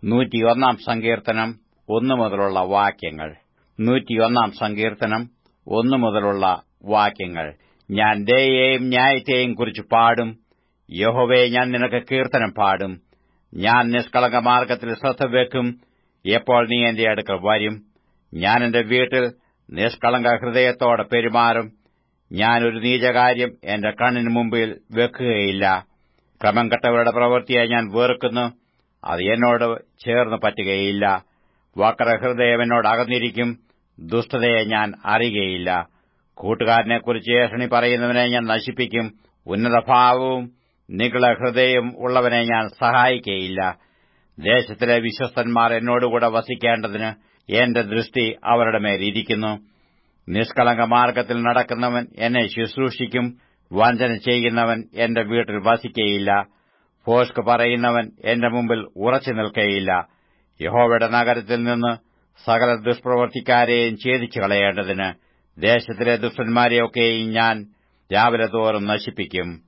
നൂറ്റിയൊന്നാം സങ്കീർത്തനം ഒന്നു മുതലുള്ള വാക്യങ്ങൾ നൂറ്റിയൊന്നാം സങ്കീർത്തനം ഒന്നു മുതലുള്ള വാക്യങ്ങൾ ഞാൻ ദയയെയും ന്യായത്തെയും കുറിച്ച് പാടും യഹോവേ ഞാൻ നിനക്ക് കീർത്തനം പാടും ഞാൻ നിഷ്കളങ്ക മാർഗത്തിൽ ശ്രദ്ധ വെക്കും എപ്പോൾ നീ എന്റെ അടുക്കൽ വരും ഞാൻ എന്റെ വീട്ടിൽ നിഷ്കളങ്ക ഹൃദയത്തോടെ പെരുമാറും ഞാൻ ഒരു നീചകാര്യം എന്റെ കണ്ണിന് മുമ്പിൽ വെക്കുകയില്ല ക്രമം കെട്ടവരുടെ പ്രവൃത്തിയെ ഞാൻ വെറുക്കുന്നു അത് എന്നോട് ചേർന്ന് പറ്റുകയില്ല വക്രഹൃദയം എന്നോട് അകന്നിരിക്കും ദുഷ്ടതയെ ഞാൻ അറിയുകയില്ല കൂട്ടുകാരനെക്കുറിച്ച് ഏഷണി പറയുന്നവനെ ഞാൻ നശിപ്പിക്കും ഉന്നതഭാവവും നികള ഹൃദയം ഉള്ളവനെ ഞാൻ സഹായിക്കയില്ല ദേശത്തിലെ വിശ്വസ്തന്മാർ എന്നോടുകൂടെ വസിക്കേണ്ടതിന് എന്റെ ദൃഷ്ടി അവരുടെ മേൽ ഇരിക്കുന്നു നിഷ്കളങ്ക മാർഗത്തിൽ നടക്കുന്നവൻ എന്നെ ശുശ്രൂഷിക്കും വഞ്ചന ചെയ്യുന്നവൻ എന്റെ വീട്ടിൽ വസിക്കയില്ല ഫോഷ്ക് പറയുന്നവൻ എന്റെ മുമ്പിൽ ഉറച്ചു നിൽക്കയില്ല യഹോവയുടെ നഗരത്തിൽ നിന്ന് സകല ദുഷ്പ്രവർത്തിക്കാരെയും ഛേദിച്ചു കളയേണ്ടതിന് ദേശത്തിലെ ദുഷ്ടന്മാരെയൊക്കെയും ഞാൻ രാവിലെ തോറും നശിപ്പിക്കും